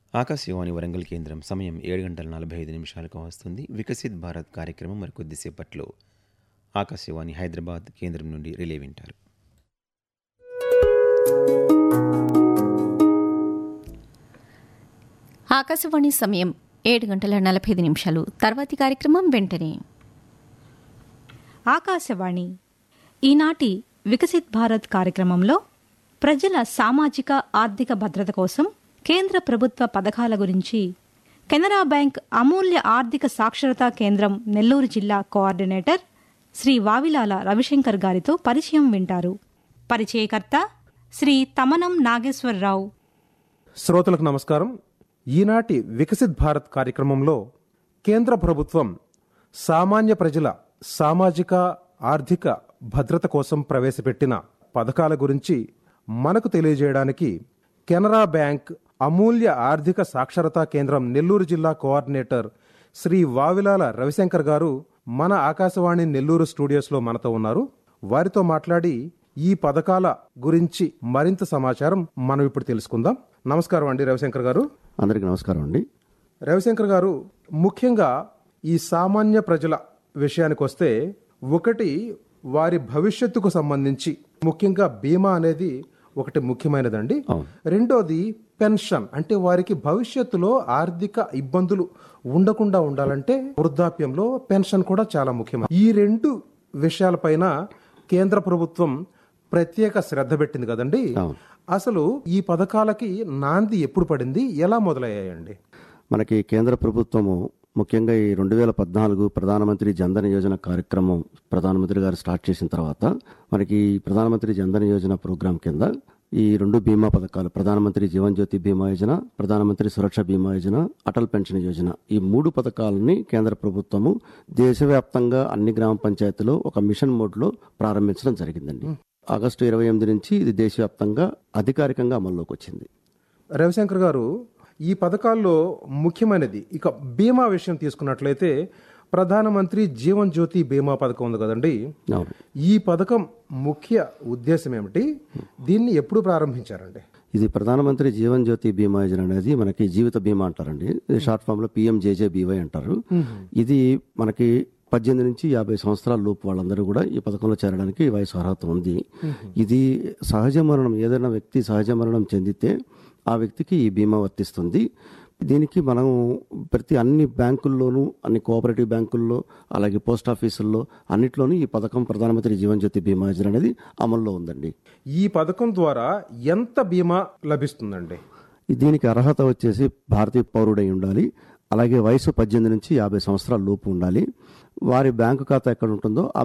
ఆకాశవాణి వరంగల్ కేంద్రం సమయం ఏడు గంటల నలభై ఐదు నిమిషాలకు వస్తుంది వికసిత్ భారత్ కార్యక్రమం మరి కొద్దిసేపట్లో ఆకాశవాణి హైదరాబాద్ కేంద్రం నుండి రిలే వింటారు ఆకాశవాణి సమయం ఏడు గంటల నలభై ఐదు నిమిషాలు తర్వాతి కార్యక్రమం వెంటనే ఆకాశవాణి ఈనాటి వికసిత్ భారత్ కార్యక్రమంలో ప్రజల సామాజిక ఆర్థిక భద్రత కోసం కేంద్ర ప్రభుత్వ పథకాల గురించి కెనరా బ్యాంక్ అమూల్య ఆర్థిక సాక్షరతా కేంద్రం నెల్లూరు జిల్లా కోఆర్డినేటర్ శ్రీ వావిలాల రవిశంకర్ గారితో పరిచయం వింటారు పరిచయకర్త శ్రీ తమనం నాగేశ్వరరావు శ్రోతలకు నమస్కారం ఈనాటి వికసిత్ భారత్ కార్యక్రమంలో కేంద్ర ప్రభుత్వం సామాన్య ప్రజల సామాజిక ఆర్థిక భద్రత కోసం ప్రవేశపెట్టిన పథకాల గురించి మనకు తెలియజేయడానికి కెనరా బ్యాంక్ అమూల్య ఆర్థిక సాక్షరతా కేంద్రం నెల్లూరు జిల్లా కోఆర్డినేటర్ శ్రీ వావిలాల రవిశంకర్ గారు మన ఆకాశవాణి నెల్లూరు స్టూడియోస్లో మనతో ఉన్నారు వారితో మాట్లాడి ఈ పథకాల గురించి మరింత సమాచారం మనం ఇప్పుడు తెలుసుకుందాం నమస్కారం అండి రవిశంకర్ గారు అందరికీ నమస్కారం అండి రవిశంకర్ గారు ముఖ్యంగా ఈ సామాన్య ప్రజల విషయానికి వస్తే ఒకటి వారి భవిష్యత్తుకు సంబంధించి ముఖ్యంగా బీమా అనేది ఒకటి ముఖ్యమైనదండి రెండోది పెన్షన్ అంటే వారికి భవిష్యత్తులో ఆర్థిక ఇబ్బందులు ఉండకుండా ఉండాలంటే వృద్ధాప్యంలో పెన్షన్ కూడా చాలా ముఖ్యం ఈ రెండు విషయాలపైన కేంద్ర ప్రభుత్వం ప్రత్యేక శ్రద్ధ పెట్టింది కదండి అసలు ఈ పథకాలకి నాంది ఎప్పుడు పడింది ఎలా మొదలయ్యాయండి మనకి కేంద్ర ప్రభుత్వము ముఖ్యంగా ఈ రెండు వేల పద్నాలుగు ప్రధానమంత్రి జన్ధన్ యోజన కార్యక్రమం ప్రధానమంత్రి గారు స్టార్ట్ చేసిన తర్వాత మనకి ప్రధానమంత్రి జన్ధన్ యోజన ప్రోగ్రాం కింద ఈ రెండు బీమా పథకాలు ప్రధానమంత్రి జీవన్ జ్యోతి బీమా యోజన ప్రధానమంత్రి సురక్ష బీమా యోజన అటల్ పెన్షన్ యోజన ఈ మూడు పథకాలని కేంద్ర ప్రభుత్వము దేశవ్యాప్తంగా అన్ని గ్రామ పంచాయతీలో ఒక మిషన్ మోడ్లో ప్రారంభించడం జరిగిందండి ఆగస్టు ఇరవై ఎనిమిది నుంచి ఇది దేశవ్యాప్తంగా అధికారికంగా అమల్లోకి వచ్చింది రవిశంకర్ గారు ఈ పథకాల్లో ముఖ్యమైనది ఇక బీమా విషయం తీసుకున్నట్లయితే ప్రధానమంత్రి జీవన్ జ్యోతి బీమా పథకం ఉంది కదండి అవును ఈ పథకం ముఖ్య ఉద్దేశం ఏమిటి దీన్ని ఎప్పుడు ప్రారంభించారండి ఇది ప్రధానమంత్రి జీవన్ జ్యోతి బీమా యోజన అనేది మనకి జీవిత బీమా అంటారండి ఇది షార్ట్ ఫామ్ లో పిఎంజేజేబీవై అంటారు ఇది మనకి పద్దెనిమిది నుంచి యాభై సంవత్సరాల లోపు వాళ్ళందరూ కూడా ఈ పథకంలో చేరడానికి వయసు అర్హత ఉంది ఇది సహజ మరణం ఏదైనా వ్యక్తి సహజ మరణం చెందితే ఆ వ్యక్తికి ఈ బీమా వర్తిస్తుంది దీనికి మనం ప్రతి అన్ని బ్యాంకుల్లోనూ అన్ని కోఆపరేటివ్ బ్యాంకుల్లో అలాగే పోస్ట్ ఆఫీసుల్లో అన్నిట్లోనూ ఈ పథకం ప్రధానమంత్రి జీవన్ జ్యోతి బీమా యోజన అనేది అమల్లో ఉందండి ఈ పథకం ద్వారా ఎంత బీమా లభిస్తుందండి దీనికి అర్హత వచ్చేసి భారతీయ పౌరుడై ఉండాలి అలాగే వయసు పద్దెనిమిది నుంచి యాభై సంవత్సరాల లోపు ఉండాలి వారి బ్యాంకు ఖాతా ఎక్కడ ఉంటుందో ఆ